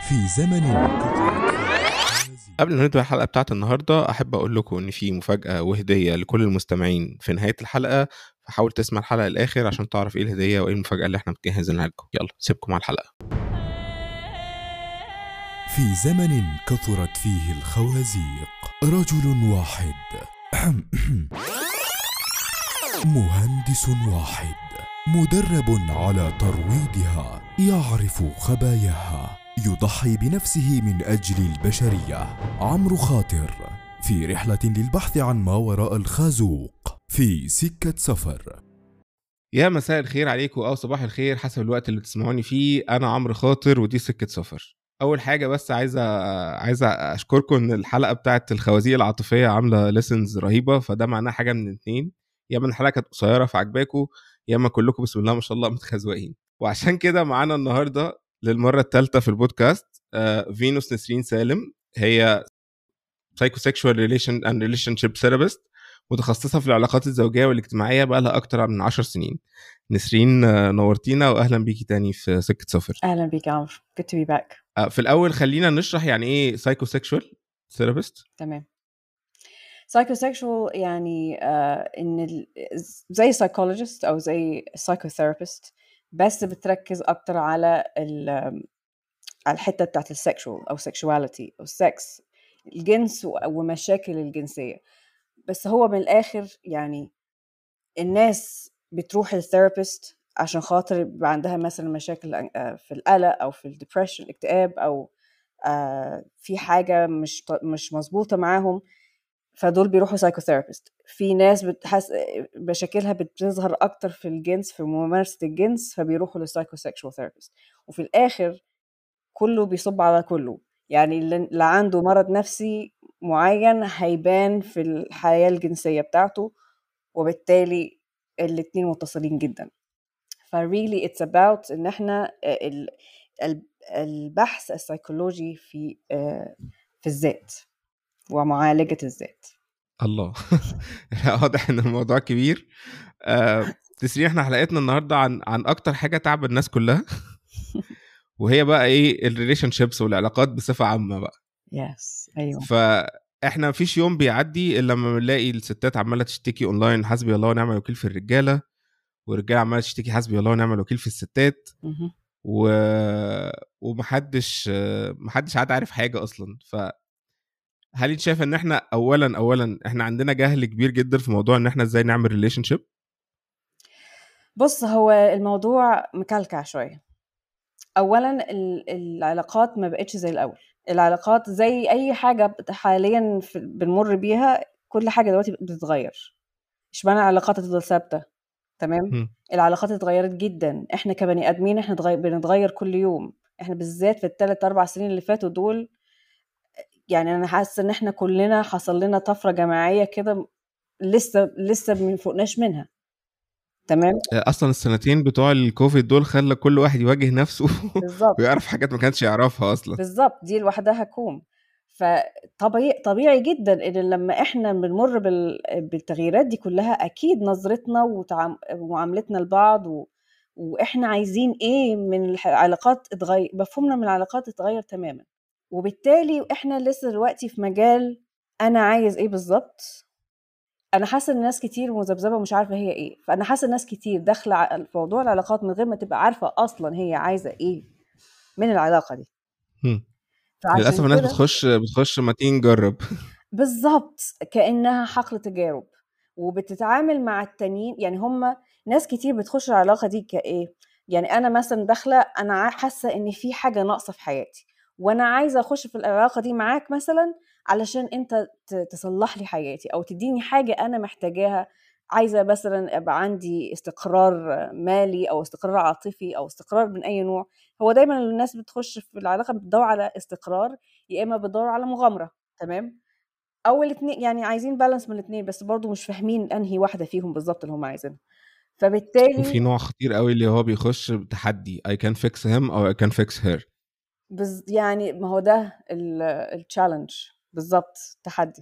في زمن قبل ما نبدا الحلقه بتاعت النهارده احب اقول لكم ان في مفاجاه وهديه لكل المستمعين في نهايه الحلقه فحاول تسمع الحلقه للاخر عشان تعرف ايه الهديه وايه المفاجاه اللي احنا مجهزينها لكم يلا سيبكم على الحلقه في زمن كثرت فيه الخوازيق رجل واحد مهندس واحد مدرب على ترويضها يعرف خباياها يضحي بنفسه من اجل البشريه عمرو خاطر في رحله للبحث عن ما وراء الخازوق في سكه سفر يا مساء الخير عليكم او صباح الخير حسب الوقت اللي بتسمعوني فيه انا عمرو خاطر ودي سكه سفر اول حاجه بس عايزه عايزه اشكركم ان الحلقه بتاعت الخوازيق العاطفيه عامله ليسنز رهيبه فده معناه حاجه من اتنين يا اما الحلقه كانت قصيره فعجباكم يا اما كلكم بسم الله ما شاء الله متخزوقين وعشان كده معانا النهارده للمره الثالثه في البودكاست آه، فينوس نسرين سالم هي سايكوسيكشوال ريليشن اند ريليشن شيب ثيرابيست متخصصه في العلاقات الزوجيه والاجتماعيه بقى لها اكتر من 10 سنين نسرين آه، نورتينا واهلا بيكي تاني في سكه سفر اهلا بيك يا عمرو good to be back آه، في الاول خلينا نشرح يعني ايه سايكوسيكشوال ثيرابيست تمام psychosexual يعني آه ان ال- زي psychologist او زي psychotherapist بس بتركز اكتر على ال على الحته بتاعت السكشوال او sexuality او السكس الجنس و- ومشاكل الجنسيه بس هو من الاخر يعني الناس بتروح للثيرابيست عشان خاطر يبقى عندها مثلا مشاكل آه، في القلق او في الدبريشن الاكتئاب او آه، في حاجه مش ط- مش مظبوطه معاهم فدول بيروحوا سايكوثيرابيست في ناس بتحس مشاكلها بتظهر اكتر في الجنس في ممارسه الجنس فبيروحوا للسايكوسexual ثيرابيست وفي الاخر كله بيصب على كله يعني اللي اللي عنده مرض نفسي معين هيبان في الحياه الجنسيه بتاعته وبالتالي الاتنين متصلين جدا فريلي اتس about ان احنا ال- ال- البحث السيكولوجي في آه، في الذات ومعالجه الذات الله واضح ان الموضوع كبير آه، تسرين احنا حلقتنا النهارده عن عن اكتر حاجه تعب الناس كلها وهي بقى ايه الريليشن شيبس والعلاقات بصفه عامه بقى يس ايوه فاحنا مفيش يوم بيعدي الا لما بنلاقي الستات عماله تشتكي اونلاين حسبي الله ونعم الوكيل في الرجاله والرجاله عماله تشتكي حسبي الله ونعم الوكيل في الستات مهم. و... ومحدش محدش عاد عارف حاجه اصلا ف هل انت شايف ان احنا اولا اولا احنا عندنا جهل كبير جدا في موضوع ان احنا ازاي نعمل ريليشن شيب بص هو الموضوع مكلكع شويه اولا ال- العلاقات ما بقتش زي الاول العلاقات زي اي حاجه بت- حاليا في بنمر بيها كل حاجه دلوقتي بتتغير اشمعنى العلاقات هتفضل ثابته تمام مم. العلاقات اتغيرت جدا احنا كبني ادمين احنا اتغير بنتغير كل يوم احنا بالذات في الثلاث اربع سنين اللي فاتوا دول يعني انا حاسه ان احنا كلنا حصل لنا طفره جماعيه كده لسه لسه ما فوقناش منها تمام اصلا السنتين بتوع الكوفيد دول خلى كل واحد يواجه نفسه بالظبط ويعرف حاجات ما كانش يعرفها اصلا بالظبط دي لوحدها كوم فطبيعي طبيعي جدا ان لما احنا بنمر بال... بالتغييرات دي كلها اكيد نظرتنا وتعام... ومعاملتنا لبعض و... واحنا عايزين ايه من العلاقات اتغير مفهومنا من العلاقات اتغير تماما وبالتالي احنا لسه دلوقتي في مجال انا عايز ايه بالظبط انا حاسه ان ناس كتير مذبذبه ومش عارفه هي ايه فانا حاسه ان ناس كتير داخله ع- في موضوع العلاقات من غير ما تبقى عارفه اصلا هي عايزه ايه من العلاقه دي مم. فعشان للاسف الناس كده- بتخش بتخش ما تيجي نجرب بالظبط كانها حقل تجارب وبتتعامل مع التانيين يعني هم ناس كتير بتخش العلاقه دي كايه يعني انا مثلا داخله انا ع- حاسه ان في حاجه ناقصه في حياتي وانا عايزه اخش في العلاقه دي معاك مثلا علشان انت ت- تصلح لي حياتي او تديني حاجه انا محتاجاها عايزه مثلا ابقى عندي استقرار مالي او استقرار عاطفي او استقرار من اي نوع هو دايما الناس بتخش في العلاقه بتدور على استقرار يا اما بتدور على مغامره تمام او الاثنين يعني عايزين بالانس من الاثنين بس برضو مش فاهمين انهي واحده فيهم بالظبط اللي هم عايزينها فبالتالي وفي نوع خطير قوي اللي هو بيخش تحدي I can fix him or I can fix her بز يعني ما هو ده التشالنج بالظبط تحدي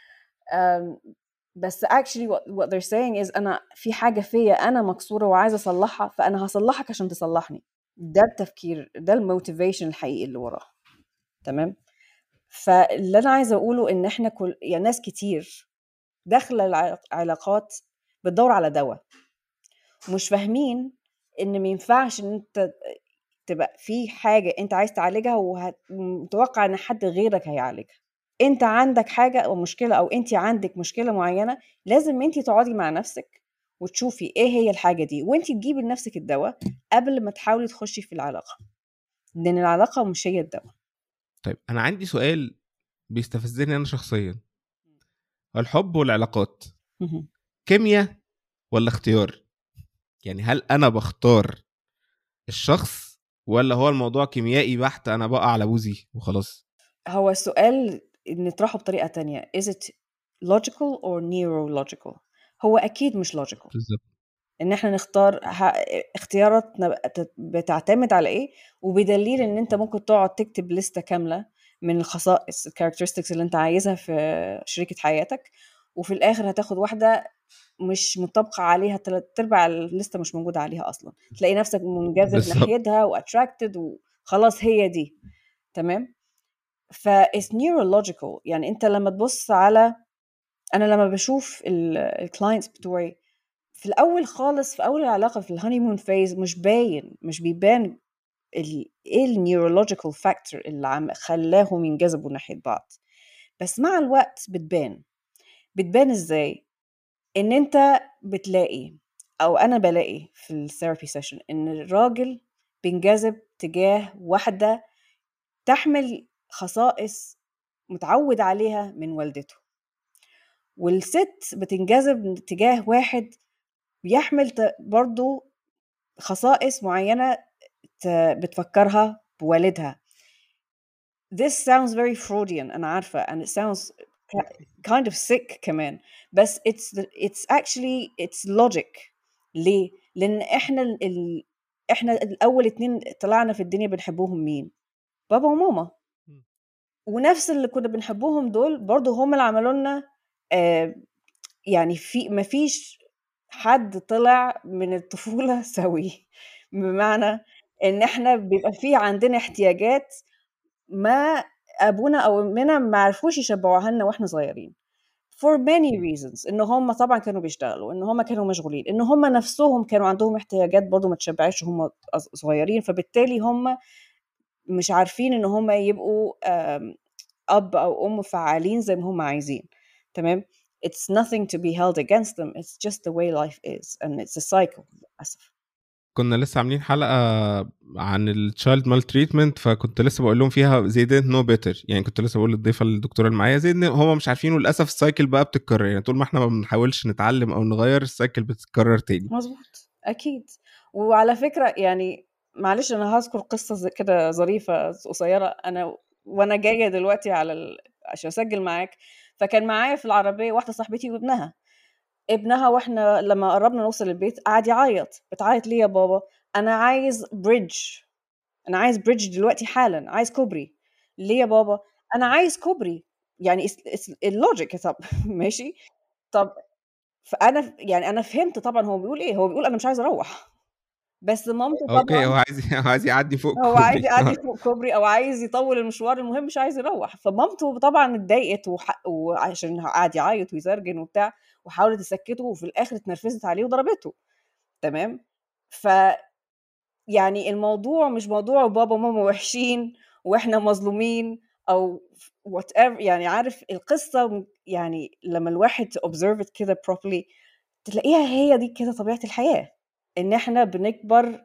أم، بس actually what, what they're saying is انا في حاجه فيا انا مكسوره وعايزه اصلحها فانا هصلحك عشان تصلحني ده التفكير ده الموتيفيشن الحقيقي اللي وراه تمام فاللي انا عايزه اقوله ان احنا كل يعني ناس كتير داخله العلاقات بتدور على دواء مش فاهمين ان ما ينفعش ان انت تبقى في حاجه انت عايز تعالجها ومتوقع ان حد غيرك هيعالجها انت عندك حاجه او مشكله او انت عندك مشكله معينه لازم انت تقعدي مع نفسك وتشوفي ايه هي الحاجه دي وانت تجيبي لنفسك الدواء قبل ما تحاولي تخشي في العلاقه لان العلاقه مش هي الدواء طيب انا عندي سؤال بيستفزني انا شخصيا الحب والعلاقات كيمياء ولا اختيار يعني هل انا بختار الشخص ولا هو الموضوع كيميائي بحت انا بقى على بوزي وخلاص هو السؤال نطرحه بطريقه تانية is it logical or neurological هو اكيد مش logical بالظبط ان احنا نختار اختياراتنا بتعتمد على ايه وبدليل ان انت ممكن تقعد تكتب لستة كاملة من الخصائص الكاركترستكس اللي انت عايزها في شريكة حياتك وفي الاخر هتاخد واحدة مش مطابقة عليها تلات ارباع الليستة مش موجودة عليها اصلا تلاقي نفسك منجذب ناحيتها واتراكتد وخلاص هي دي تمام ف it's neurological يعني انت لما تبص على انا لما بشوف الكلاينتس بتوعي في الاول خالص في اول العلاقه في الهاني مون فيز مش باين مش بيبان ايه النيورولوجيكال فاكتور اللي عم خلاهم ينجذبوا ناحيه بعض بس مع الوقت بتبان بتبان ازاي ان انت بتلاقي او انا بلاقي في الثيرابي سيشن ان الراجل بينجذب تجاه واحده تحمل خصائص متعود عليها من والدته والست بتنجذب تجاه واحد بيحمل برضو خصائص معينة بتفكرها بوالدها this sounds very Freudian أنا عارفة and it sounds kind of sick كمان بس it's the, it's actually it's logic ليه؟ لأن إحنا ال... إحنا الأول اتنين طلعنا في الدنيا بنحبوهم مين؟ بابا وماما ونفس اللي كنا بنحبوهم دول برضو هم اللي عملوا لنا آه يعني في مفيش حد طلع من الطفولة سوي بمعنى ان احنا بيبقى في عندنا احتياجات ما ابونا او امنا ما عرفوش يشبعوها لنا واحنا صغيرين for many reasons ان هم طبعا كانوا بيشتغلوا ان هم كانوا مشغولين ان هم نفسهم كانوا عندهم احتياجات برضو ما تشبعش هم صغيرين فبالتالي هم مش عارفين ان هم يبقوا اب او ام فعالين زي ما هم عايزين تمام it's nothing to be held against them it's just the way life is and it's a cycle للاسف كنا لسه عاملين حلقه عن التشايلد مال تريتمنت فكنت لسه بقول لهم فيها زي didn't know better يعني كنت لسه بقول للضيفه الدكتوره اللي معايا زي ان هم مش عارفين وللاسف السايكل بقى بتتكرر يعني طول ما احنا ما بنحاولش نتعلم او نغير السايكل بتتكرر تاني مظبوط اكيد وعلى فكره يعني معلش انا هذكر قصه كده ظريفه قصيره انا وانا جايه دلوقتي على ال... عشان اسجل معاك فكان معايا في العربيه واحده صاحبتي وابنها ابنها واحنا لما قربنا نوصل البيت قعد يعيط بتعيط ليه يا بابا انا عايز بريدج انا عايز بريدج دلوقتي حالا عايز كوبري ليه يا بابا انا عايز كوبري يعني اللوجيك طب ماشي طب فانا يعني انا فهمت طبعا هو بيقول ايه هو بيقول انا مش عايز اروح بس مامته طبعا اوكي هو عايز هو عايز يعدي فوق هو عايز يعدي فوق كوبري او عايز يطول المشوار المهم مش عايز يروح فمامته طبعا اتضايقت وح... وعشان قعد يعيط ويزرجن وبتاع وحاولت تسكته وفي الاخر اتنرفزت عليه وضربته تمام ف يعني الموضوع مش موضوع بابا وماما وحشين واحنا مظلومين او وات يعني عارف القصه يعني لما الواحد observe كده properly تلاقيها هي دي كده طبيعه الحياه ان احنا بنكبر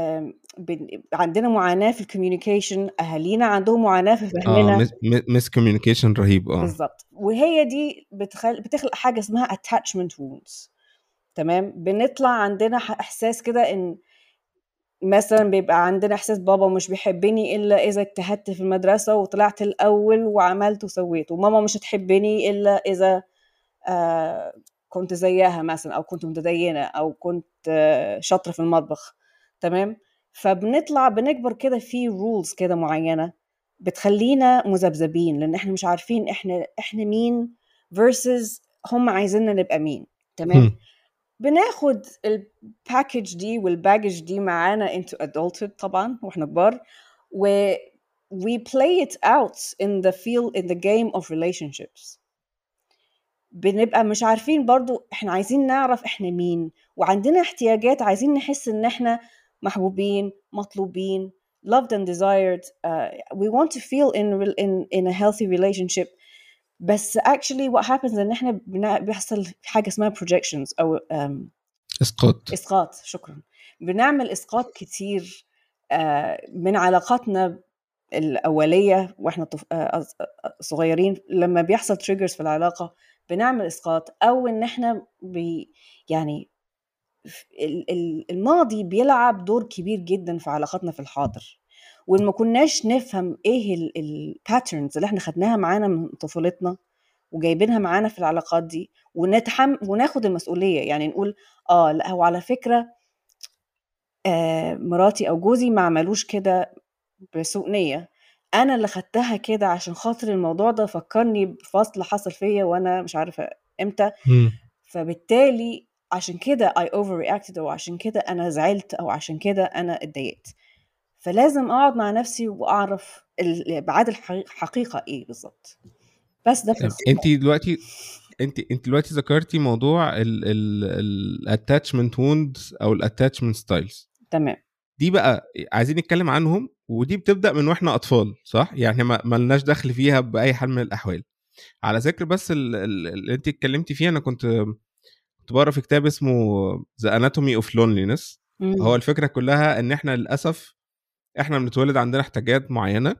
عندنا معاناه في الكوميونيكيشن اهالينا عندهم معاناه في فهمنا اه مس كوميونيكيشن رهيب اه بالظبط وهي دي بتخل... بتخلق حاجه اسمها attachment wounds تمام بنطلع عندنا احساس كده ان مثلا بيبقى عندنا احساس بابا مش بيحبني الا اذا اجتهدت في المدرسه وطلعت الاول وعملت وسويت وماما مش هتحبني الا اذا آه كنت زيها مثلا او كنت متدينه او كنت آه شاطره في المطبخ تمام فبنطلع بنكبر كده في رولز كده معينه بتخلينا مذبذبين لان احنا مش عارفين احنا احنا مين versus هم عايزيننا نبقى مين تمام بناخد الباكج دي والباجج دي معانا into adulthood طبعا واحنا كبار و we play it out in the field in the game of relationships بنبقى مش عارفين برضو احنا عايزين نعرف احنا مين وعندنا احتياجات عايزين نحس ان احنا محبوبين مطلوبين loved and desired uh, we want to feel in in in a healthy relationship بس actually what happens ان احنا بيحصل حاجه اسمها projections او um, اسقاط اسقاط شكرا بنعمل اسقاط كتير uh, من علاقاتنا الاوليه واحنا طف... uh, صغيرين لما بيحصل triggers في العلاقه بنعمل اسقاط او ان احنا بي يعني الماضي بيلعب دور كبير جدا في علاقاتنا في الحاضر وما كناش نفهم ايه الباترنز اللي احنا خدناها معانا من طفولتنا وجايبينها معانا في العلاقات دي ونتحم وناخد المسؤوليه يعني نقول اه لا هو على فكره آه مراتي او جوزي ما عملوش كده بسوء نيه انا اللي خدتها كده عشان خاطر الموضوع ده فكرني بفصل حصل فيا وانا مش عارفه امتى فبالتالي عشان كده I overreacted أو عشان كده أنا زعلت أو عشان كده أنا اتضايقت فلازم أقعد مع نفسي وأعرف أبعاد الحقيقة إيه بالظبط بس ده أنت دلوقتي انت انت دلوقتي ذكرتي موضوع الاتاتشمنت ووند او الاتاتشمنت ستايلز تمام دي بقى عايزين نتكلم عنهم ودي بتبدا من واحنا اطفال صح يعني ما لناش دخل فيها باي حال من الاحوال على ذكر بس اللي انت اتكلمتي فيه انا كنت كنت بقرا في كتاب اسمه ذا اناتومي اوف لونلينس هو الفكره كلها ان احنا للاسف احنا بنتولد عندنا احتياجات معينه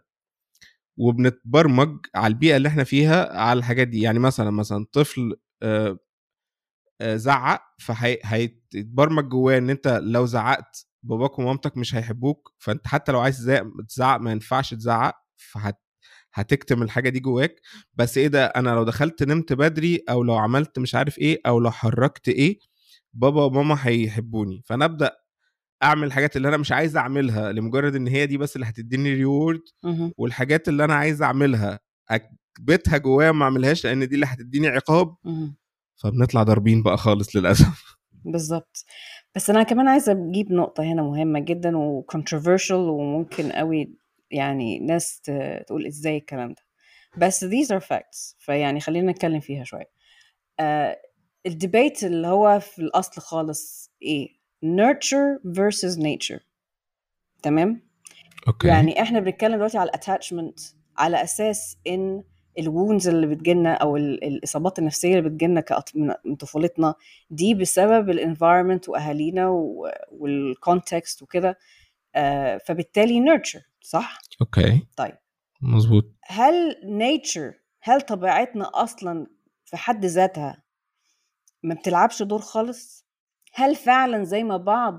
وبنتبرمج على البيئه اللي احنا فيها على الحاجات دي يعني مثلا مثلا طفل آه، آه، زعق فهيتبرمج جواه ان انت لو زعقت باباك ومامتك مش هيحبوك فانت حتى لو عايز تزعق ما ينفعش تزعق فهت هتكتم الحاجه دي جواك بس ايه ده انا لو دخلت نمت بدري او لو عملت مش عارف ايه او لو حركت ايه بابا وماما هيحبوني فانا ابدا اعمل الحاجات اللي انا مش عايز اعملها لمجرد ان هي دي بس اللي هتديني ريورد والحاجات اللي انا عايز اعملها اكبتها جوايا ما اعملهاش لان دي اللي هتديني عقاب فبنطلع ضاربين بقى خالص للاسف بالظبط بس انا كمان عايزه اجيب نقطه هنا مهمه جدا وكونتروفيرشال وممكن قوي يعني ناس تقول ازاي الكلام ده بس these are facts فيعني خلينا نتكلم فيها شويه uh, الديبيت اللي هو في الاصل خالص ايه nurture versus nature تمام اوكي يعني احنا بنتكلم دلوقتي على الاتاتشمنت على اساس ان الوونز اللي بتجيلنا او الاصابات النفسيه اللي بتجيلنا من طفولتنا دي بسبب الانفايرمنت واهالينا والكونتكست وكده آه فبالتالي نيرتشر صح؟ اوكي طيب مظبوط هل نيتشر هل طبيعتنا اصلا في حد ذاتها ما بتلعبش دور خالص؟ هل فعلا زي ما بعض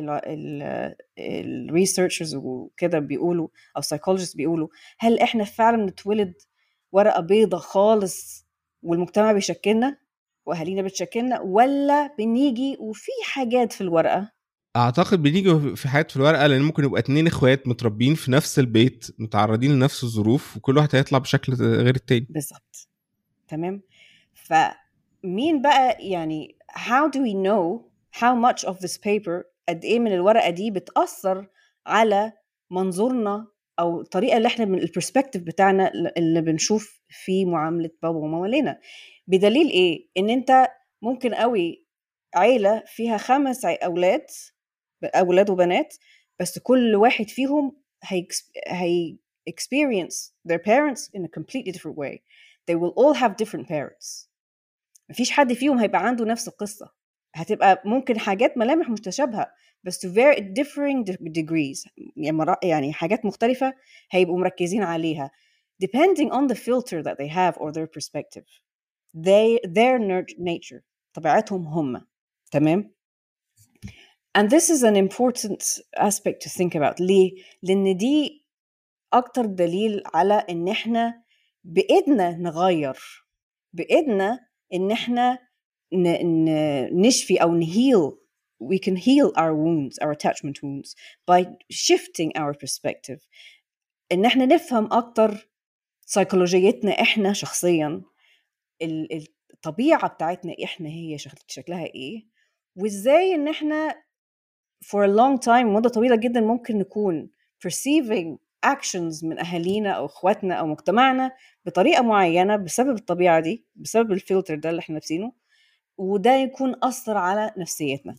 الريسيرشرز وكده بيقولوا او سايكولوجيست بيقولوا هل احنا فعلا بنتولد ورقه بيضة خالص والمجتمع بيشكلنا واهالينا بتشكلنا ولا بنيجي وفي حاجات في الورقه اعتقد بنيجي في حاجات في الورقه لان ممكن يبقى اتنين اخوات متربيين في نفس البيت متعرضين لنفس الظروف وكل واحد هيطلع بشكل غير التاني بالظبط تمام فمين بقى يعني how do we know how much of this paper قد ايه من الورقه دي بتاثر على منظورنا او الطريقه اللي احنا من البرسبكتيف بتاعنا اللي بنشوف في معامله بابا وماما لنا بدليل ايه ان انت ممكن قوي عيله فيها خمس اولاد اولاد وبنات بس كل واحد فيهم هي هي experience their parents in a completely different way they will all have different parents مفيش حد فيهم هيبقى عنده نفس القصة هتبقى ممكن حاجات ملامح متشابهة بس to very differing degrees يعني حاجات مختلفة هيبقوا مركزين عليها depending on the filter that they have or their perspective they their nature طبيعتهم هم تمام and this is an important aspect to think about ليه؟ لأن دي أكتر دليل على إن إحنا بإيدنا نغير بإيدنا إن إحنا نشفي أو نهيل we can heal our wounds our attachment wounds by shifting our perspective إن إحنا نفهم أكتر سيكولوجيتنا إحنا شخصيا الطبيعة بتاعتنا إحنا هي شكلها إيه وإزاي إن إحنا for a long time مدة طويلة جدا ممكن نكون perceiving اكشنز من اهالينا او اخواتنا او مجتمعنا بطريقه معينه بسبب الطبيعه دي بسبب الفلتر ده اللي احنا لابسينه وده يكون اثر على نفسيتنا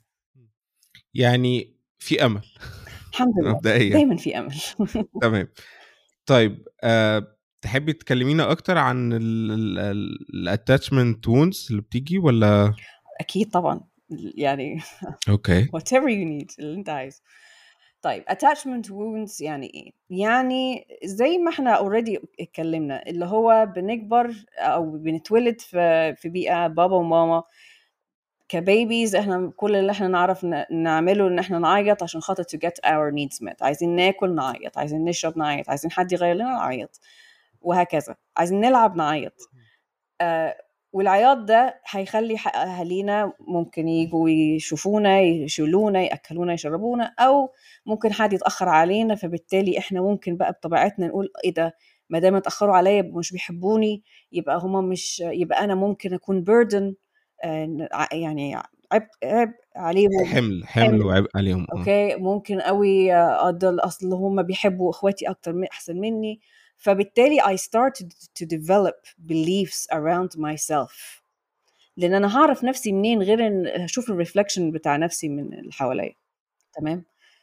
يعني في امل الحمد لله مبدئيا دايما في امل تمام طيب أه تحبي تكلمينا اكتر عن الاتاتشمنت وونز اللي بتيجي ولا اكيد طبعا يعني اوكي whatever you need اللي انت عايزه طيب attachment wounds يعني ايه يعني زي ما احنا already اتكلمنا اللي هو بنكبر او بنتولد في في بيئه بابا وماما كبيبيز احنا كل اللي احنا نعرف ن- نعمله ان احنا نعيط عشان خاطر to get our needs met عايزين ناكل نعيط عايزين نشرب نعيط عايزين حد يغير لنا نعيط وهكذا عايزين نلعب نعيط آه والعياط ده هيخلي ح- اهالينا ممكن يجوا يشوفونا يشيلونا ياكلونا يشربونا او ممكن حد يتاخر علينا فبالتالي احنا ممكن بقى بطبيعتنا نقول ايه ده ما دام اتاخروا عليا يبقوا مش بيحبوني يبقى هما مش يبقى انا ممكن اكون بيردن يعني عبء عبء عليهم حمل حمل حمل. وعبء عليهم آه. اوكي ممكن قوي افضل اصل هم بيحبوا اخواتي اكتر من احسن مني فبالتالي I started to develop beliefs around myself لان انا هعرف نفسي منين غير ان هشوف الريفلكشن بتاع نفسي من اللي حواليا تمام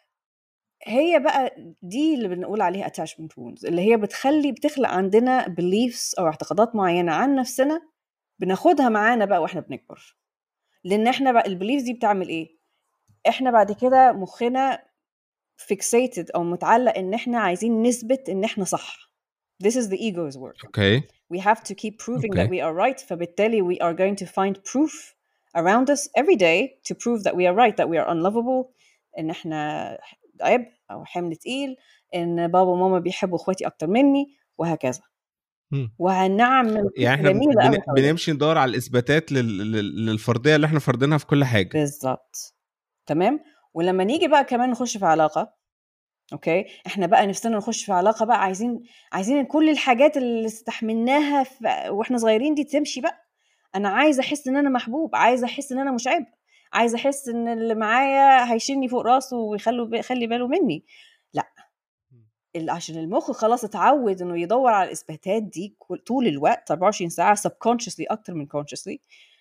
هي بقى دي اللي بنقول عليها attachment wounds اللي هي بتخلي بتخلق عندنا beliefs او اعتقادات معينه عن نفسنا بناخدها معانا بقى واحنا بنكبر لان احنا بقى البليفز دي بتعمل ايه احنا بعد كده مخنا fixated او متعلق ان احنا عايزين نثبت ان احنا صح this is the ego's work اوكي we have to keep proving that Okay. we are right فبالتالي we are going to find proof around us every day to prove that we are right that we are unlovable ان احنا عبء او حمل تقيل ان بابا وماما بيحبوا اخواتي اكتر مني وهكذا مم. وهنعمل يعني احنا جميله قوي بن... بنمشي ندور على الاثباتات لل... لل- للفرضيه اللي احنا فرضينها في كل حاجه بالظبط تمام ولما نيجي بقى كمان نخش في علاقه اوكي احنا بقى نفسنا نخش في علاقه بقى عايزين عايزين كل الحاجات اللي استحملناها في... واحنا صغيرين دي تمشي بقى انا عايزه احس ان انا محبوب عايزه احس ان انا مش عبء عايزه احس ان اللي معايا هيشيلني فوق راسه ويخلوا يخلي باله مني لا ال- عشان المخ خلاص اتعود انه يدور على الاثباتات دي كل- طول الوقت 24 ساعه subconsciously اكتر من consciously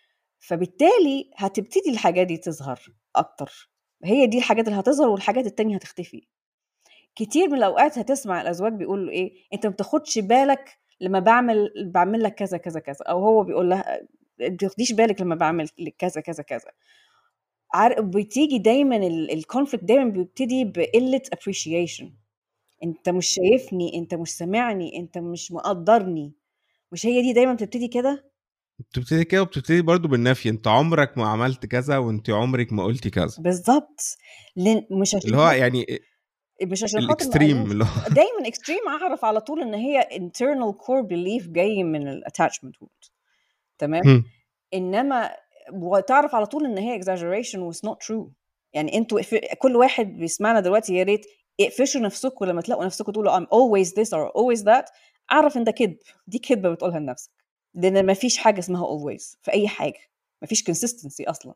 فبالتالي هتبتدي الحاجات دي تظهر اكتر هي دي الحاجات اللي هتظهر والحاجات التانية هتختفي كتير من الاوقات هتسمع الازواج بيقولوا ايه انت ما بتاخدش بالك لما بعمل بعمل لك كذا كذا كذا او هو بيقول لها ما بتاخديش بالك لما بعمل لك كذا كذا كذا عارف بتيجي دايما الكونفليكت دايما بيبتدي بقله appreciation انت مش شايفني انت مش سامعني انت مش مقدرني مش هي دي دايما بتبتدي كده بتبتدي كده وبتبتدي برضو بالنفي انت عمرك ما عملت كذا وانت عمرك ما قلتي كذا بالظبط لأن مش عشان اللي هو خاطر- يعني مش عشان خاطر ما الاكستريم قالوش. اللي هو دايما اكستريم اعرف على طول ان هي internal core belief جاي من الاتاتشمنت wound تمام هم. انما وتعرف على طول ان هي exaggeration was not true يعني انتوا اقف- كل واحد بيسمعنا دلوقتي يا ريت اقفشوا نفسكم لما تلاقوا نفسكم تقولوا I'm always this or always that اعرف ان ده كذب دي كذبه بتقولها لنفسك لان ما فيش حاجه اسمها always في اي حاجه ما فيش consistency اصلا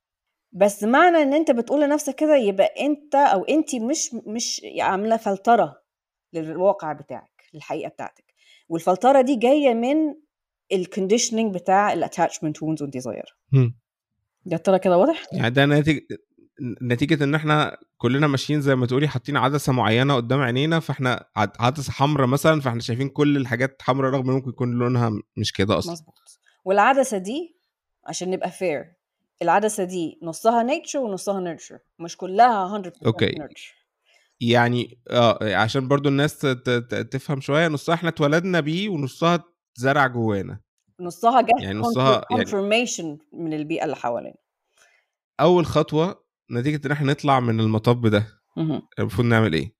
بس معنى ان انت بتقول لنفسك كده يبقى انت او انت مش مش عامله فلتره للواقع بتاعك للحقيقه بتاعتك والفلتره دي جايه من الكونديشننج بتاع الاتاتشمنت وونز والديزاير هم. يا ترى كده واضح يعني ده ناتج نتيجة ان احنا كلنا ماشيين زي ما تقولي حاطين عدسة معينة قدام عينينا فاحنا عد- عدسة حمراء مثلا فاحنا شايفين كل الحاجات حمراء رغم ان ممكن يكون لونها مش كده اصلا مظبوط والعدسه دي عشان نبقى فير العدسه دي نصها نيتشر ونصها نيرتشر مش كلها 100% أوكي. نيرتشر يعني اه عشان برضو الناس ت- ت- ت- تفهم شوية نصها احنا اتولدنا بيه ونصها اتزرع جوانا نصها جت يعني نصها يعني- confirmation من البيئه اللي حوالينا اول خطوة نتيجة ان احنا نطلع من المطب ده مهم. المفروض نعمل ايه؟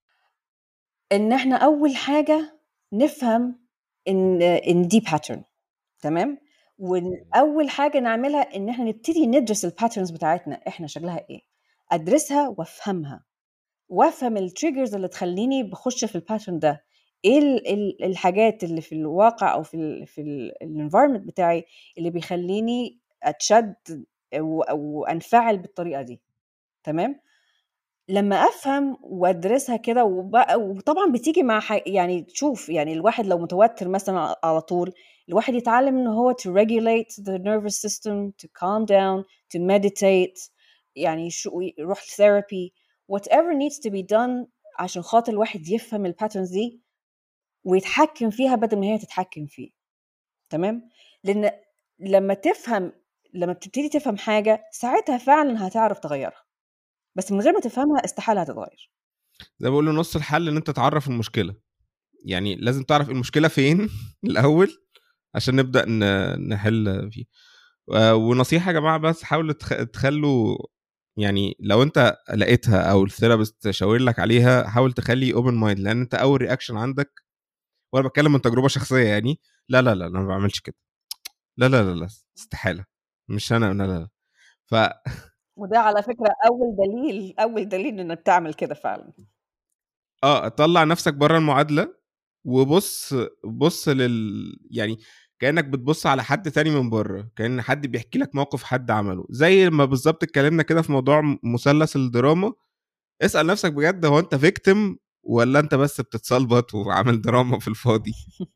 ان احنا اول حاجه نفهم ان ان دي باترن تمام واول حاجه نعملها ان احنا نبتدي ندرس الباترنز بتاعتنا احنا شكلها ايه ادرسها وافهمها وافهم التريجرز اللي تخليني بخش في الباترن ده ايه ال- ال- الحاجات اللي في الواقع او في ال في الانفايرمنت بتاعي اللي بيخليني اتشد و- او انفعل بالطريقه دي تمام لما افهم وادرسها كده وبقى وطبعا بتيجي مع ح... يعني تشوف يعني الواحد لو متوتر مثلا على طول الواحد يتعلم ان هو to regulate the nervous system to calm down to meditate يعني شو يروح therapy whatever needs to be done عشان خاطر الواحد يفهم الباترنز دي ويتحكم فيها بدل ما هي تتحكم فيه تمام لان لما تفهم لما بتبتدي تفهم حاجه ساعتها فعلا هتعرف تغيرها بس من غير ما تفهمها استحاله هتتغير زي ما بقول نص الحل ان انت تعرف المشكله يعني لازم تعرف المشكله فين الاول عشان نبدا نحل فيه ونصيحه يا جماعه بس حاولوا تخلوا يعني لو انت لقيتها او الثيرابيست شاور لك عليها حاول تخلي اوبن مايند لان انت اول رياكشن عندك وانا بتكلم من تجربه شخصيه يعني لا لا لا انا ما بعملش كده لا لا لا لا استحاله مش انا لا لا ف وده على فكره اول دليل اول دليل انك تعمل كده فعلا اه طلع نفسك بره المعادله وبص بص لل يعني كانك بتبص على حد تاني من بره كان حد بيحكي لك موقف حد عمله زي ما بالظبط اتكلمنا كده في موضوع مثلث الدراما اسال نفسك بجد هو انت فيكتم ولا انت بس بتتصلبط وعامل دراما في الفاضي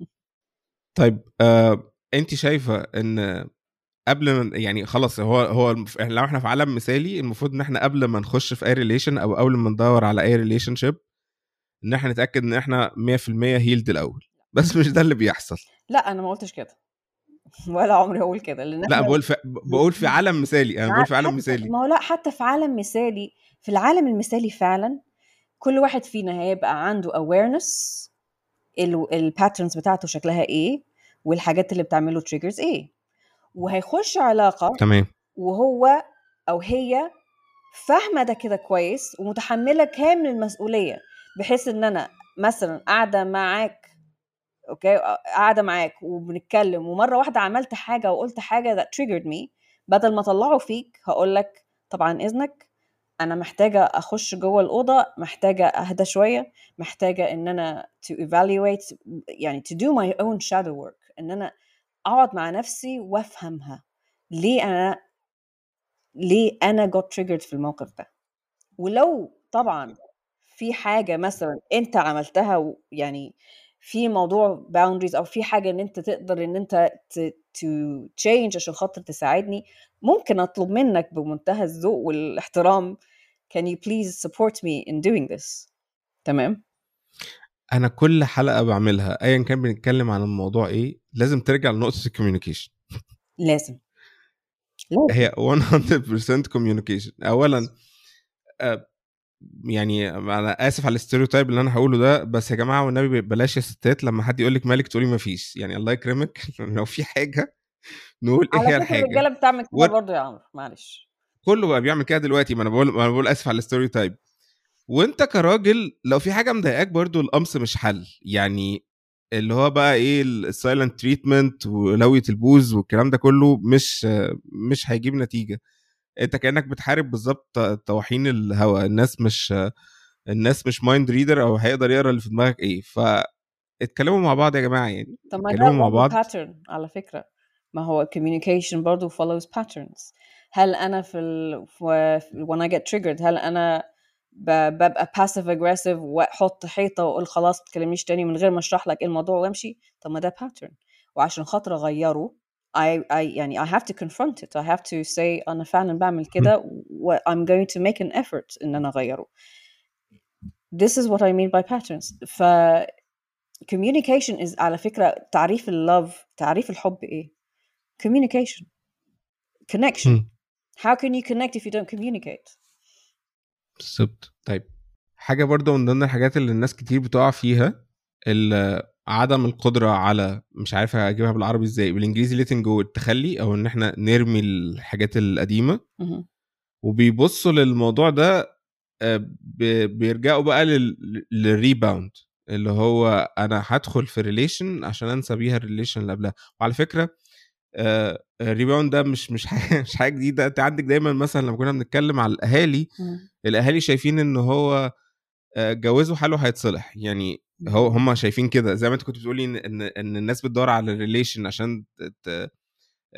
طيب آه انت شايفه ان قبل ما يعني خلاص هو هو لو احنا في عالم مثالي المفروض ان احنا قبل ما نخش في اي ريليشن او قبل ما ندور على اي ريليشن شيب ان احنا نتاكد ان احنا 100% هيلد الاول بس مش ده اللي بيحصل لا انا ما قلتش كده ولا عمري هقول كده لان لا بقول في بقول في عالم مثالي انا بقول في عالم مثالي ما هو لا حتى في عالم مثالي في العالم المثالي فعلا كل واحد فينا هيبقى عنده awareness الباترنز بتاعته شكلها ايه والحاجات اللي بتعمله تريجرز ايه وهيخش علاقه تمام وهو او هي فاهمه ده كده كويس ومتحمله كامل المسؤوليه بحيث ان انا مثلا قاعده معاك اوكي قاعده معاك وبنتكلم ومره واحده عملت حاجه وقلت حاجه that triggered me بدل ما اطلعه فيك هقول لك طبعا اذنك انا محتاجه اخش جوه الاوضه محتاجه اهدى شويه محتاجه ان انا to evaluate يعني to do my own shadow work ان انا اقعد مع نفسي وافهمها ليه انا ليه انا got triggered في الموقف ده ولو طبعا في حاجه مثلا انت عملتها يعني في موضوع boundaries او في حاجه ان انت تقدر ان انت to change عشان خاطر تساعدني ممكن اطلب منك بمنتهى الذوق والاحترام can you please support me in doing this تمام انا كل حلقه بعملها ايا كان بنتكلم عن الموضوع ايه لازم ترجع لنقطه الكوميونيكيشن لازم هي 100% كوميونيكيشن اولا يعني انا اسف على الاستيريوتايب اللي انا هقوله ده بس يا جماعه والنبي بلاش يا ستات لما حد يقول لك مالك تقولي ما فيش يعني الله يكرمك لو في حاجه نقول ايه هي الحاجه الرجاله بتعمل كده و... برضه يا عمرو معلش كله بقى بيعمل كده دلوقتي ما انا بقول ما انا بقول اسف على الاستيريوتايب وانت كراجل لو في حاجه مضايقاك برضو القمص مش حل يعني اللي هو بقى ايه السايلنت تريتمنت ولويه البوز والكلام ده كله مش مش هيجيب نتيجه انت كانك بتحارب بالظبط طواحين الهواء الناس مش الناس مش مايند ريدر او هيقدر يقرا اللي في دماغك ايه ف اتكلموا مع بعض يا جماعه يعني طب ما اتكلموا مع بعض باترن على فكره ما هو communication برضه follows patterns هل انا في ال when I get triggered هل انا ببقى passive aggressive واحط حيطه واقول خلاص ما تكلمنيش تاني من غير ما اشرح لك ايه الموضوع وامشي طب ما ده pattern وعشان خاطر اغيره I, I يعني I have to confront it I have to say أنا فعلا بعمل كده و I'm going to make an effort إن أنا أغيره This is what I mean by patterns ف communication is على فكرة تعريف اللوف تعريف الحب إيه communication connection how can you connect if you don't communicate بالظبط طيب حاجة برضه من ضمن الحاجات اللي الناس كتير بتقع فيها عدم القدره على مش عارف اجيبها بالعربي ازاي بالانجليزي ليتنج جو التخلي او ان احنا نرمي الحاجات القديمه وبيبصوا للموضوع ده بيرجعوا بقى للريباوند اللي هو انا هدخل في ريليشن عشان انسى بيها الريليشن اللي قبلها وعلى فكره الريباوند ده مش مش حاجه مش حاجه جديده انت عندك دايما مثلا لما كنا بنتكلم على الاهالي الاهالي شايفين ان هو جوزه حاله هيتصلح يعني هو هم شايفين كده زي ما انت كنت بتقولي ان ان الناس بتدور على الريليشن عشان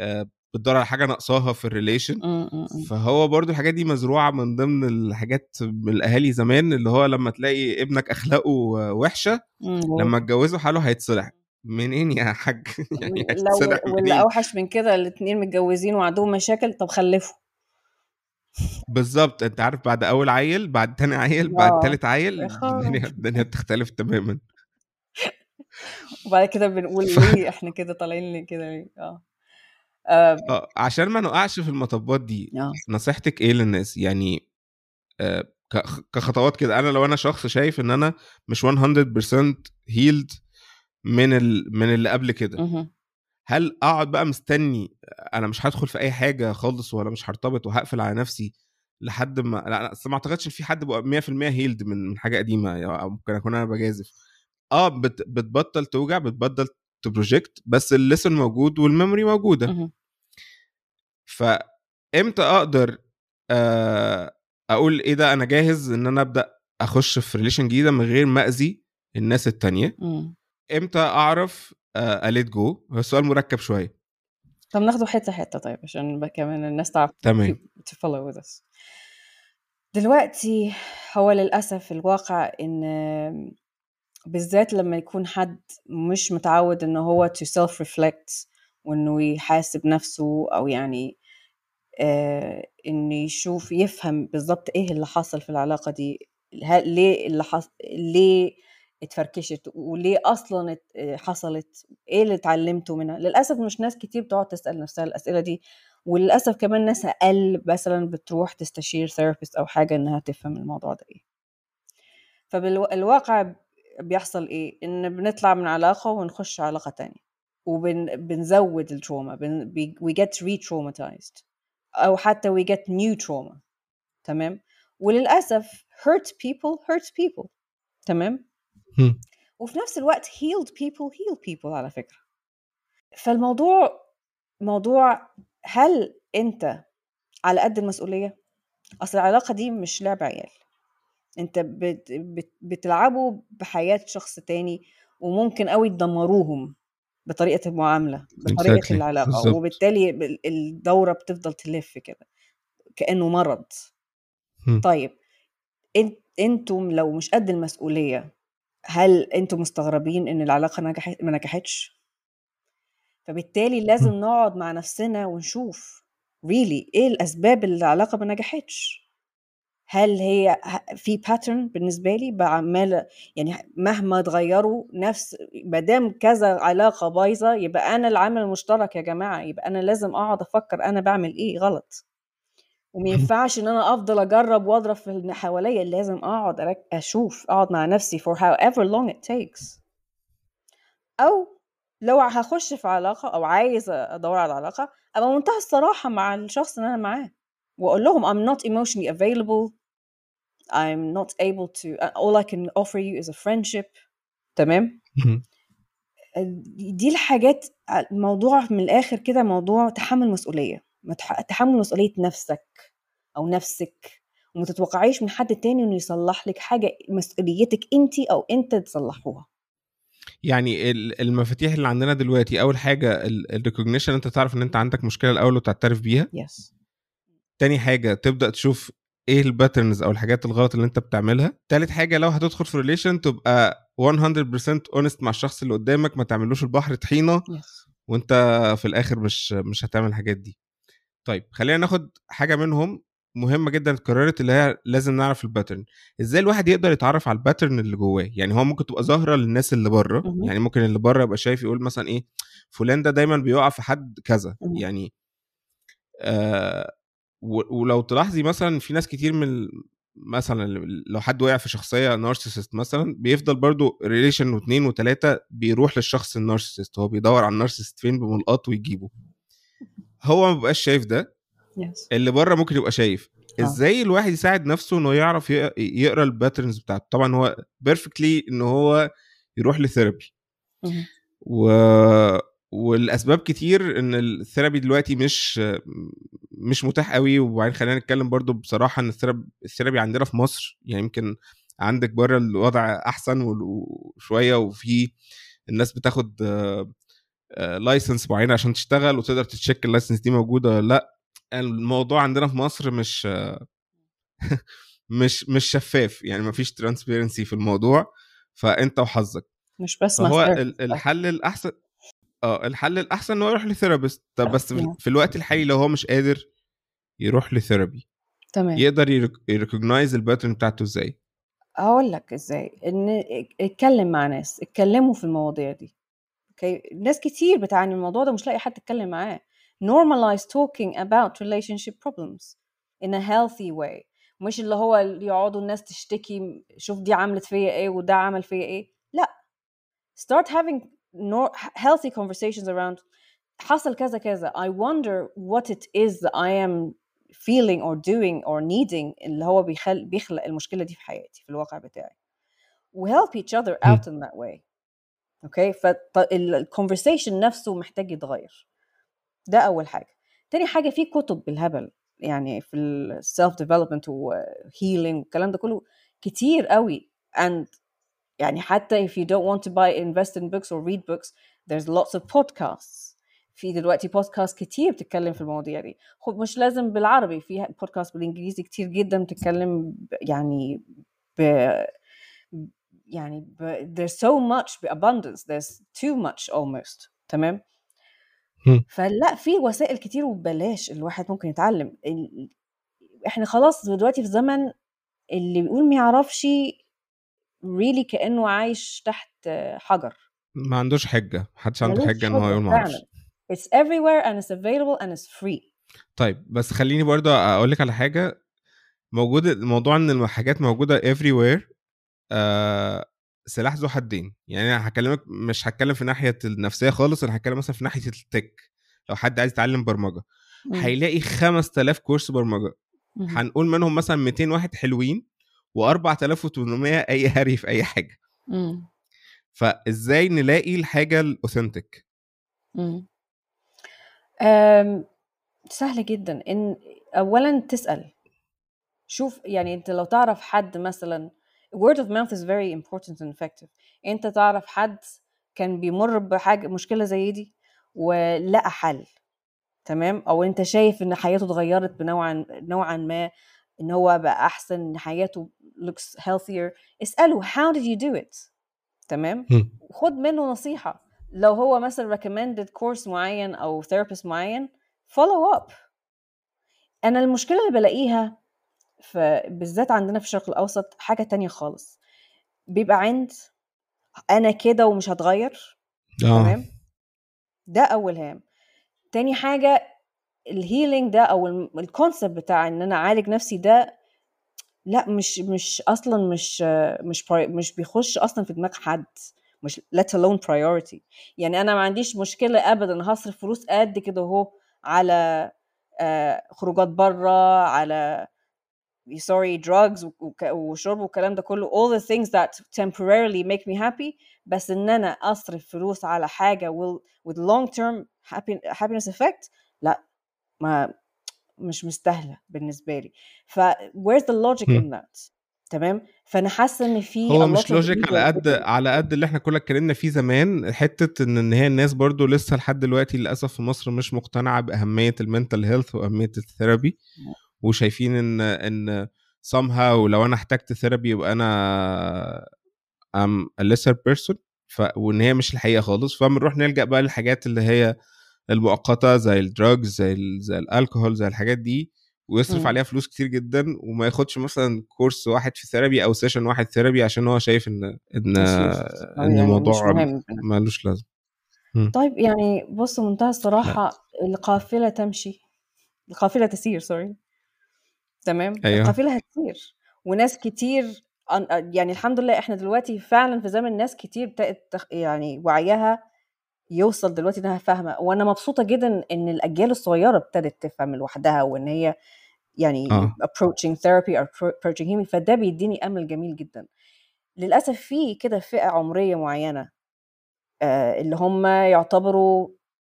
بتدور على حاجه ناقصاها في الريليشن م- م- م. فهو برضو الحاجات دي مزروعه من ضمن الحاجات من الاهالي زمان اللي هو لما تلاقي ابنك اخلاقه وحشه م. لما تجوزه حاله هيتصلح منين يا حاج يعني لو هيتصلح واللي منين اوحش من كده الاتنين متجوزين وعندهم مشاكل طب خلفوا بالظبط انت عارف بعد اول عيل بعد تاني عيل بعد اه تالت عيل يا خرا الدنيا الدنيا بتختلف تماما وبعد كده بنقول ليه احنا كده طالعين ليه كده ليه اه اه اه عشان ما نقعش في المطبات دي آه. نصيحتك ايه للناس يعني آه، ك- كخطوات كده انا لو انا شخص شايف ان انا مش 100% هيلد من ال... من اللي قبل كده مهم. هل اقعد بقى مستني انا مش هدخل في اي حاجه خالص ولا مش هرتبط وهقفل على نفسي لحد ما لا انا أصل ما اعتقدش ان في حد بقى 100% هيلد من من حاجه قديمه يعني أو ممكن اكون انا بجازف اه بت... بتبطل توجع بتبطل تبروجكت بس الليسن موجود والميموري موجوده مهم. فامتى اقدر آه، اقول ايه ده انا جاهز ان انا ابدا اخش في ريليشن جديده من غير ما اذي الناس التانية مم. امتى اعرف اليت جو هو السؤال مركب شويه طب ناخده حته حته طيب عشان بقى كمان الناس تعرف تمام to follow with us دلوقتي هو للأسف الواقع إن بالذات لما يكون حد مش متعود إن هو to self reflect وإنه يحاسب نفسه أو يعني آه إنه يشوف يفهم بالظبط إيه اللي حصل في العلاقة دي ه- ليه اللي حص... ليه اتفركشت وليه أصلا ات- آه، حصلت إيه اللي اتعلمته منها للأسف مش ناس كتير بتقعد تسأل نفسها الأسئلة دي وللأسف كمان ناس أقل مثلا بتروح تستشير ثيرابيست أو حاجة إنها تفهم الموضوع ده إيه فبالواقع بيحصل إيه إن بنطلع من علاقة ونخش علاقة تانية وبنزود التروما بن, بي- we get re-traumatized أو حتى we get new trauma تمام وللأسف hurt people hurt people تمام هم. وفي نفس الوقت healed people heal people على فكرة فالموضوع موضوع هل انت على قد المسؤولية اصل العلاقة دي مش لعب عيال انت بت بت بتلعبوا بحياة شخص تاني وممكن قوي تدمروهم بطريقة المعاملة بطريقة Exactly. العلاقة بالظبط. وبالتالي ال- الدورة بتفضل تلف كده كأنه مرض هم. طيب انت انتم لو مش قد المسؤولية هل انتم مستغربين ان العلاقة نجحت ما نجحتش فبالتالي لازم نقعد مع نفسنا ونشوف really ايه الاسباب اللي العلاقة ما نجحتش هل هي ه- في باترن بالنسبة لي بعمالة يعني مهما تغيروا نفس ما دام كذا علاقة بايظة يبقى أنا العامل المشترك يا جماعة يبقى أنا لازم أقعد أفكر أنا بعمل إيه غلط وما ينفعش ان انا افضل اجرب واضرب في اللي حواليا لازم اقعد أرك- اشوف اقعد مع نفسي for however long it takes او لو هخش في علاقه او عايز ادور على علاقه ابقى منتهى الصراحه مع الشخص اللي انا معاه واقول لهم I'm not emotionally available I'm not able to all I can offer you is a friendship تمام هم. دي الحاجات الموضوع من الاخر كده موضوع تحمل مسؤوليه متح- تحمل مسؤوليه نفسك او نفسك وما تتوقعيش من حد تاني انه يصلح لك حاجه مسؤوليتك انت او انت تصلحوها يعني ال- المفاتيح اللي عندنا دلوقتي اول حاجه الريكوجنيشن انت تعرف ان انت عندك مشكله الاول وتعترف بيها يس تاني حاجه تبدا تشوف ايه الباترنز او الحاجات الغلط اللي انت بتعملها تالت حاجه لو هتدخل في ريليشن تبقى 100% اونست مع الشخص اللي قدامك ما تعملوش البحر طحينه يس وانت في الاخر مش مش هتعمل الحاجات دي طيب خلينا ناخد حاجه منهم مهمه جدا اتكررت اللي هي لازم نعرف الباترن ازاي الواحد يقدر يتعرف على الباترن اللي جواه يعني هو ممكن تبقى ظاهره للناس اللي بره مهم. يعني ممكن اللي بره يبقى شايف يقول مثلا ايه فلان ده دايما بيقع في حد كذا مهم. يعني آه و- ولو تلاحظي مثلا في ناس كتير من ال- مثلا لو حد وقع في شخصيه نارسيسست مثلا بيفضل برضو ريليشن واثنين وثلاثه بيروح للشخص النارسيسست هو بيدور على النارسيسست فين بملقط ويجيبه هو ما بيبقاش شايف ده يس اللي بره ممكن يبقى شايف آه. ازاي الواحد يساعد نفسه انه يعرف يق- يقرا الباترنز بتاعته طبعا هو بيرفكتلي ان هو يروح لثيرابي مهم. و... والاسباب كتير ان الثيرابي دلوقتي مش مش متاح قوي وبعدين خلينا نتكلم برضو بصراحه ان الثيرابي الثيرابي عندنا في مصر يعني يمكن عندك بره الوضع احسن وال- وشويه وفي الناس بتاخد لايسنس معينه عشان تشتغل وتقدر تتشيك اللايسنس دي موجوده ولا لا الموضوع عندنا في مصر مش مش مش شفاف يعني ما فيش ترانسبيرنسي في الموضوع فانت وحظك مش بس فهو ماستر ال- الحل الاحسن اه الحل الاحسن ان هو يروح لثيرابيست طب بس في- نعم. في الوقت الحالي لو هو مش قادر يروح لثيرابي تمام يقدر يريكوجنايز الباترن بتاعته ازاي هقول لك ازاي ان اتكلم مع ناس اتكلموا في المواضيع دي اوكي ناس كتير بتعاني من الموضوع ده مش لاقي حد يتكلم معاه normalize talking about relationship problems in a healthy way مش اللي هو اللي يقعدوا الناس تشتكي شوف دي عملت فيا ايه وده عمل فيا ايه لا start having nor- healthy conversations around حصل كذا كذا I wonder what it is that I am feeling or doing or needing اللي هو بيخل بيخلق المشكلة دي في حياتي في الواقع بتاعي و help each other هم. out in that way اوكي فالconversation نفسه محتاج يتغير ده اول حاجه تاني حاجه في كتب بالهبل يعني في السيلف ديفلوبمنت وهيلينج والكلام ده كله كتير قوي and يعني حتى if you don't want to buy invest in books or read books there's lots of podcasts في دلوقتي بودكاست كتير بتتكلم في المواضيع دي خد مش لازم بالعربي في بودكاست بالانجليزي كتير جدا بتتكلم ب- يعني ب يعني ب, there's so much abundance there's too much almost تمام هم. فلا في وسائل كتير وببلاش الواحد ممكن يتعلم ال- احنا خلاص دلوقتي في زمن اللي بيقول ما يعرفش really كأنه عايش تحت حجر ما عندوش حجه محدش عنده ملوش حجه ان هو يقول ما اعرفش فعلا it's everywhere and it's available and it's free طيب بس خليني برضه اقول لك على حاجه موجود الموضوع ان الحاجات موجوده everywhere آه سلاح ذو حدين يعني انا هكلمك مش هتكلم في ناحيه النفسيه خالص انا هتكلم مثلا في ناحيه التك لو حد عايز يتعلم برمجه مم. هيلاقي 5000 كورس برمجه مم. هنقول منهم مثلا 200 واحد حلوين و4800 اي هري في اي حاجه مم. فازاي نلاقي الحاجه الاوثنتيك مم. أم، سهل جدا ان اولا تسال شوف يعني انت لو تعرف حد مثلا word of mouth is very important and effective انت تعرف حد كان بيمر بحاجه مشكله زي دي ولقى حل تمام او انت شايف ان حياته اتغيرت بنوعا نوعا ما ان هو بقى احسن ان حياته looks healthier اساله how did you do it تمام خد منه نصيحة لو هو مثلا recommended course معين أو therapist معين follow up أنا المشكلة اللي بلاقيها في بالذات عندنا في الشرق الأوسط حاجة تانية خالص بيبقى عند أنا كده ومش هتغير اه تمام ده أول هام تاني حاجة الهيلينج ده أو الكونسيبت بتاع إن أنا أعالج نفسي ده لا مش مش اصلا مش مش pri- مش بيخش اصلا في دماغ حد مش let alone priority يعني انا ما عنديش مشكله ابدا هصرف فلوس قد كده اهو على آه، خروجات بره على sorry drugs وك- وشرب والكلام ده كله all the things that temporarily make me happy بس ان انا اصرف فلوس على حاجه will with long term happy, happiness effect لا ما مش مستاهله بالنسبه لي ف where's the logic هم. in that تمام فانا حاسه ان في هو a lot مش of لوجيك على ego قد على قد اللي احنا كنا اتكلمنا فيه زمان حته ان ان هي الناس برضو لسه لحد دلوقتي للاسف في مصر مش مقتنعه باهميه المنتل هيلث واهميه الثيرابي وشايفين ان ان somehow لو انا احتجت ثيرابي يبقى انا I'm a lesser person ف... وان هي مش الحقيقه خالص فبنروح نلجا بقى للحاجات اللي هي المؤقته زي الدراجز زي ال... زي الكحول زي الحاجات دي ويصرف مم. عليها فلوس كتير جدا وما ياخدش مثلا كورس واحد في ثيرابي او سيشن واحد ثيرابي عشان هو شايف ان ان مش useless أو ان يعني الموضوع مش مهم مالوش لازمه طيب يعني بص منتهى الصراحه القافله تمشي القافله تسير سوري تمام أيوه. القافله هتسير وناس كتير أن- يعني الحمد لله احنا دلوقتي فعلا في زمن ناس كتير بتاعت تخ- يعني وعيها يوصل دلوقتي انها فاهمه وانا مبسوطه جدا ان الاجيال الصغيره ابتدت تفهم لوحدها وان هي يعني آه. approaching therapy or appro- approaching healing فده بيديني امل جميل جدا للاسف في كده فئه عمريه معينه آه، اللي هم يعتبروا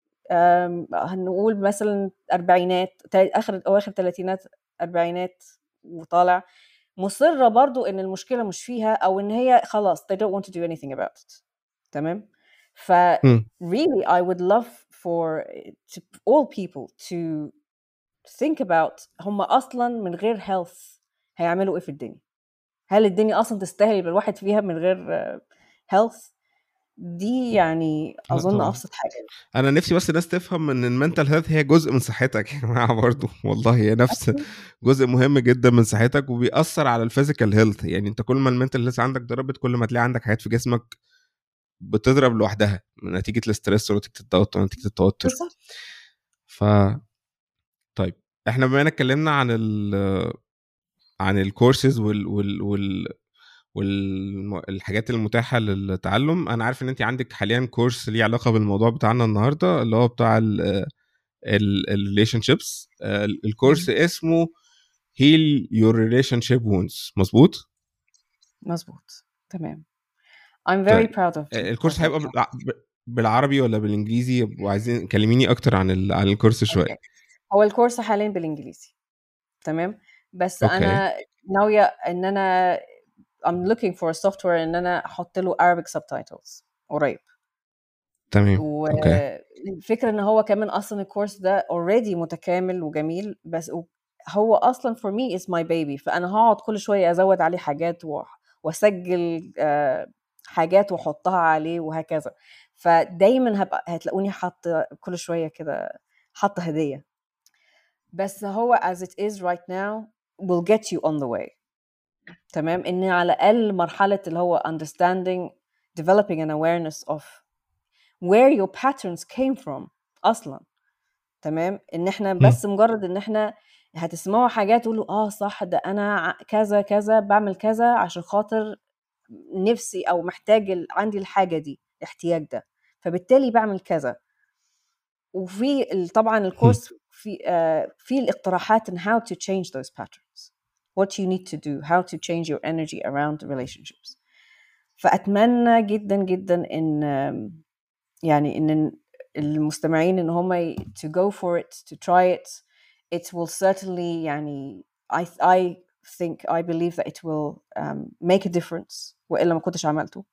آم، هنقول مثلا اربعينات تا- اخر اواخر ثلاثينات اربعينات وطالع مصره برضو ان المشكله مش فيها او ان هي خلاص they don't want to do anything about it تمام ف مم. really I would love for to, all people to think about هم اصلا من غير health هيعملوا ايه في الدنيا هل الدنيا اصلا تستاهل يبقى الواحد فيها من غير آه، health دي يعني لا اظن طبعا ابسط حاجه انا نفسي بس الناس تفهم ان المنتال هيلث هي جزء من صحتك يا جماعه برضه والله هي نفس أكيد. جزء مهم جدا من صحتك وبيأثر على الفيزيكال هيلث يعني انت كل ما المنتال هيلث عندك ضربت كل ما تلاقي عندك حاجات في جسمك بتضرب لوحدها نتيجه الاسترس ونتيجه التوتر ونتيجه التوتر بالظبط ف طيب احنا بما اننا اتكلمنا عن ال عن الكورسز وال وال وال والحاجات المتاحه للتعلم انا عارف ان انت عندك حاليا كورس ليه علاقه بالموضوع بتاعنا النهارده اللي هو بتاع الريليشن شيبس الكورس اسمه هيل يور ريليشن شيب وونز مظبوط مظبوط تمام I'm very طيب proud of الكورس of هيبقى it. بالع- بالعربي ولا بالانجليزي وعايزين كلميني اكتر عن ال... عن الكورس شويه اوكي هو الكورس حاليا بالانجليزي تمام بس اوكي انا ناويه ان انا I'm looking for a software ان انا احط له Arabic subtitles قريب تمام اوكي والفكره ان هو كمان اصلا الكورس ده already متكامل وجميل بس و- هو اصلا for me is my baby فانا هقعد كل شويه ازود عليه حاجات و- واسجل آه، حاجات واحطها عليه وهكذا فدايما هبقى هتلاقوني حاطه كل شويه كده حاطه هديه بس هو as it is right now will get you on the way تمام ان على الاقل مرحله اللي هو understanding developing an awareness of where your patterns came from اصلا تمام ان احنا مم. بس مجرد ان احنا هتسمعوا حاجات تقولوا اه صح ده انا ع- كذا كذا بعمل كذا عشان خاطر نفسي او محتاج ال- عندي الحاجه دي الاحتياج ده فبالتالي بعمل كذا وفي ال- طبعا مم. الكورس في آه في الاقتراحات in how to change those patterns what you need to do how to change your energy around relationships فأتمنى جدا جدا إن آم، يعني إن المستمعين إن هم ي- to go for it to try it it will certainly يعني I I think I believe that it will um, make a difference وإلا ما كنتش عملته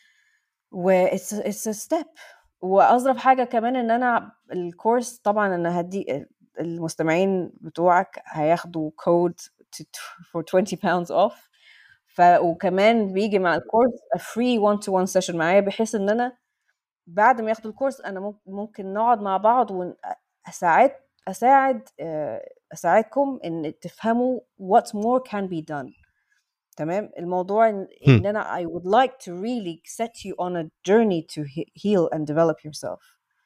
و it's a, it's a step واظرف حاجه كمان ان انا الكورس طبعا انا هدي المستمعين بتوعك هياخدوا كود for 20 pounds off ف وكمان بيجي مع الكورس a free one to one session معايا بحيث ان انا بعد ما ياخدوا الكورس انا ممكن- ممكن نقعد مع بعض واساعد اساعد آه، اساعدكم ان تفهموا what more can be done تمام الموضوع ان هم. إن انا I would like to really set you on a journey to he- heal and develop yourself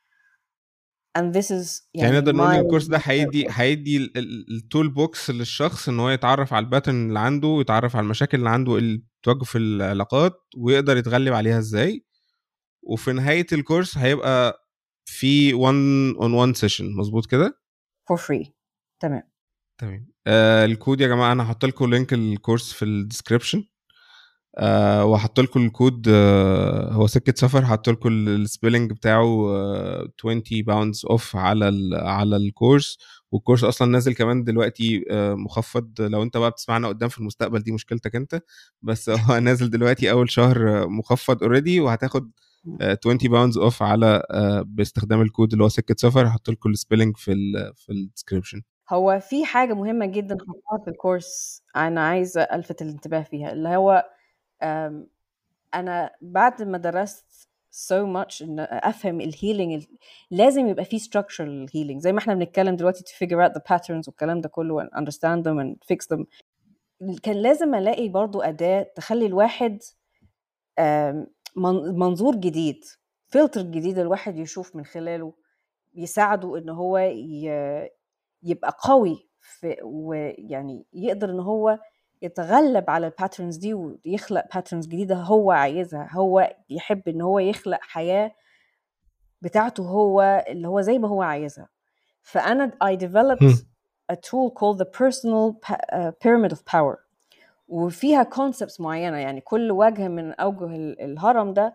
and this is يعني يعني نقدر نقول ان my الكورس ده my هيدي purpose. هيدي التول بوكس للشخص ان هو يتعرف على الباترن اللي عنده ويتعرف على المشاكل اللي عنده اللي بتواجهه في العلاقات ويقدر يتغلب عليها ازاي وفي نهايه الكورس هيبقى في 1 اون 1 سيشن مظبوط كده for free تمام تمام آه الكود يا جماعه انا هحط لكم لينك الكورس في الديسكربشن آه وهحط لكم الكود آه هو سكه سفر هحط لكم السبيلنج بتاعه آه 20 باوندز اوف على ال على الكورس والكورس اصلا نازل كمان دلوقتي آه مخفض لو انت بقى بتسمعنا قدام في المستقبل دي مشكلتك انت بس هو نازل دلوقتي اول شهر آه، مخفض اوريدي وهتاخد آه 20 باوندز اوف على آه باستخدام الكود اللي هو سكه سفر هحط لكم السبيلنج في ال في الديسكربشن هو في حاجة مهمة جدا حطها في الكورس أنا عايزة ألفت الانتباه فيها اللي هو أم، أنا بعد ما درست so much إن أفهم الهيلينج لازم يبقى في structure للهيلينج زي ما احنا بنتكلم دلوقتي to figure out the patterns والكلام ده كله and understand them and fix them كان لازم ألاقي برضو أداة تخلي الواحد أم، من- منظور جديد فلتر جديد الواحد يشوف من خلاله يساعده ان هو ي- يبقى قوي في ويعني يقدر ان هو يتغلب على الباترنز دي ويخلق باترنز جديده هو عايزها هو يحب ان هو يخلق حياه بتاعته هو اللي هو زي ما هو عايزها فانا I developed هم. a tool called the personal pa- uh, pyramid of power وفيها concepts معينه يعني كل وجه من اوجه ال- الهرم ده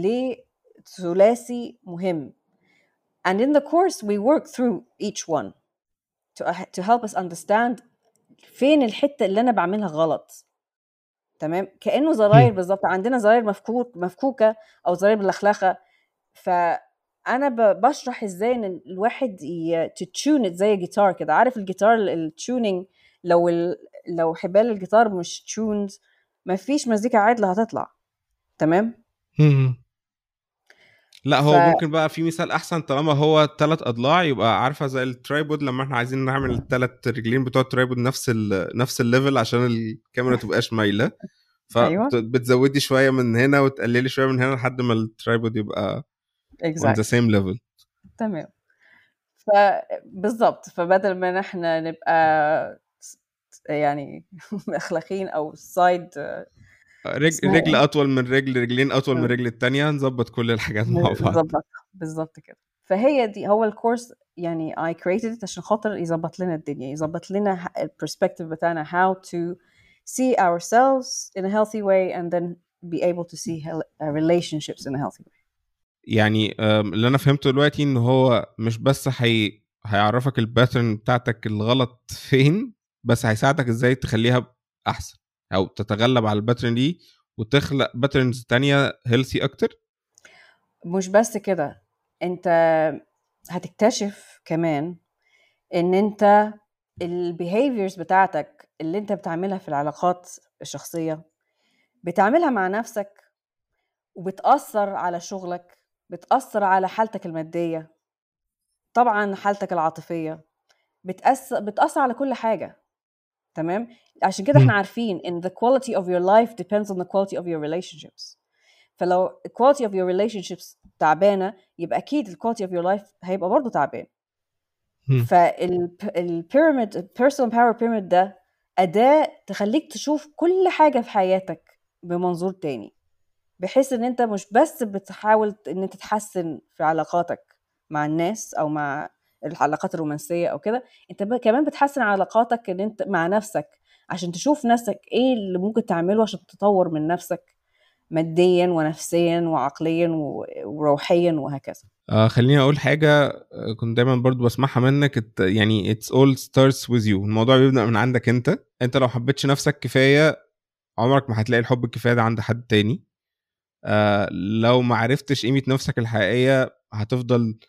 لثلاثي مهم and in the course we work through each one to, to help us understand فين الحته اللي انا بعملها غلط تمام كانه زراير هم. بالظبط عندنا زراير مفكوك مفكوكه او زراير ملخلخه فانا ب- بشرح ازاي ان الواحد تتشون زي جيتار كده عارف الجيتار التيونينج لو ال... لو حبال الجيتار مش تشوند مفيش مزيكا عادله هتطلع تمام مم. لا هو ف- ممكن بقى في مثال احسن طالما هو ثلاث اضلاع يبقى عارفه زي الترايبود لما احنا عايزين نعمل الثلاث رجلين بتوع الترايبود نفس ال نفس الليفل عشان الكاميرا تبقاش مايله أيوة. فبتزودي شويه من هنا وتقللي شويه من هنا لحد ما الترايبود يبقى on exactly. the same level تمام فبالظبط فبدل ما احنا نبقى س- يعني مخلخين او سايد رجل اسمها رجل إيه؟ اطول من رجل رجلين اطول من مم. رجل التانية نظبط كل الحاجات مع بعض نظبطها بالظبط كده فهي دي هو الكورس يعني I created it عشان خاطر يظبط لنا الدنيا يظبط لنا البرسبكتيف بتاعنا how to see ourselves in a healthy way and then be able to see hel- uh, relationships in a healthy way يعني آم، اللي انا فهمته دلوقتي ان هو مش بس هي هيعرفك الباترن بتاعتك الغلط فين بس هيساعدك ازاي تخليها احسن او تتغلب على الباترن دي وتخلق باترنز تانية هيلثي اكتر مش بس كده انت هتكتشف كمان ان انت البيهيفيرز بتاعتك اللي انت بتعملها في العلاقات الشخصية بتعملها مع نفسك وبتأثر على شغلك بتأثر على حالتك المادية طبعا حالتك العاطفية بتأثر بتأثر على كل حاجة تمام عشان كده مم. احنا عارفين ان the quality of your life depends on the quality of your relationships فلو the quality of your relationships تعبانة يبقى أكيد ال quality of your life هيبقى برضه تعبان مم. فالبيراميد البيرسونال باور بيراميد ده أداة تخليك تشوف كل حاجة في حياتك بمنظور تاني بحيث ان انت مش بس بتحاول ان انت تحسن في علاقاتك مع الناس او مع العلاقات الرومانسية او كده انت ب- كمان بتحسن علاقاتك ان انت مع نفسك عشان تشوف نفسك ايه اللي ممكن تعمله عشان تطور من نفسك ماديا ونفسيا وعقليا و- وروحيا وهكذا آه خليني اقول حاجه آه، كنت دايما برضو بسمعها منك it- يعني it's all starts with you الموضوع بيبدا من عندك انت انت لو حبيتش نفسك كفايه عمرك ما هتلاقي الحب الكفايه ده عند حد تاني آه لو ما عرفتش قيمه نفسك الحقيقيه هتفضل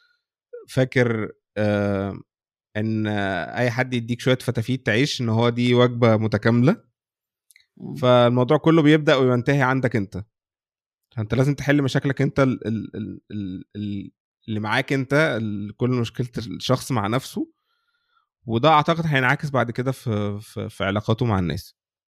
فاكر آه ان آه، اي حد يديك شويه فتافيت تعيش ان هو دي وجبه متكامله فالموضوع كله بيبدا وينتهي عندك انت فانت لازم تحل مشاكلك انت ال ال ال ال ال اللي معاك انت ال- كل مشكله الشخص مع نفسه وده اعتقد هينعكس بعد كده في في, في علاقاته مع الناس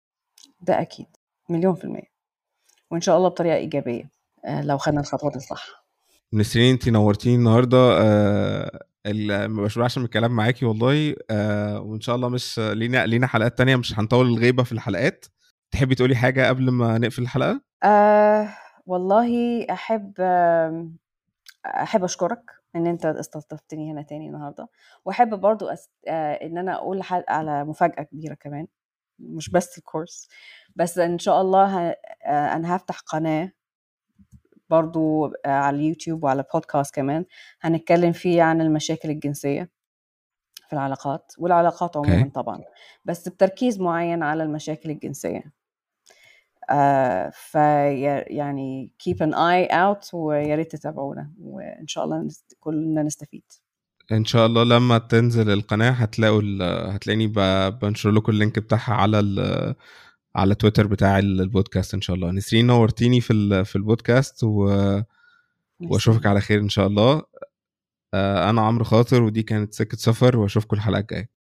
ده اكيد مليون في المية وان شاء الله بطريقة ايجابية آه، لو خدنا الخطوات الصح نسرين انت نورتيني النهارده آه ال- ما بشبعش من الكلام معاكي والله آه وان شاء الله مش لينا لينا حلقات تانية مش هنطول الغيبه في الحلقات تحبي تقولي حاجه قبل ما نقفل الحلقه آه والله احب آم، احب اشكرك ان انت استضفتني هنا تاني النهارده واحب برضو أس... آه ان انا اقول لحد على مفاجاه كبيره كمان مش بس الكورس بس ان شاء الله ه... آه انا هفتح قناه برضو آه على اليوتيوب وعلى بودكاست كمان هنتكلم فيه عن المشاكل الجنسيه في العلاقات والعلاقات عموما اوكي طبعا بس بتركيز معين على المشاكل الجنسيه آه في يعني keep an eye out ويا ريت تتابعونا وان شاء الله نست... كلنا نستفيد ان شاء الله لما تنزل القناه هتلاقوا ال- هتلاقيني ب- بنشر لكم اللينك بتاعها على ال- على تويتر بتاع ال- البودكاست ان شاء الله نسرين نورتيني في ال- في البودكاست و... واشوفك ميرسي على خير ان شاء الله آه، انا عمرو خاطر ودي كانت سكه سفر واشوفكم الحلقه الجايه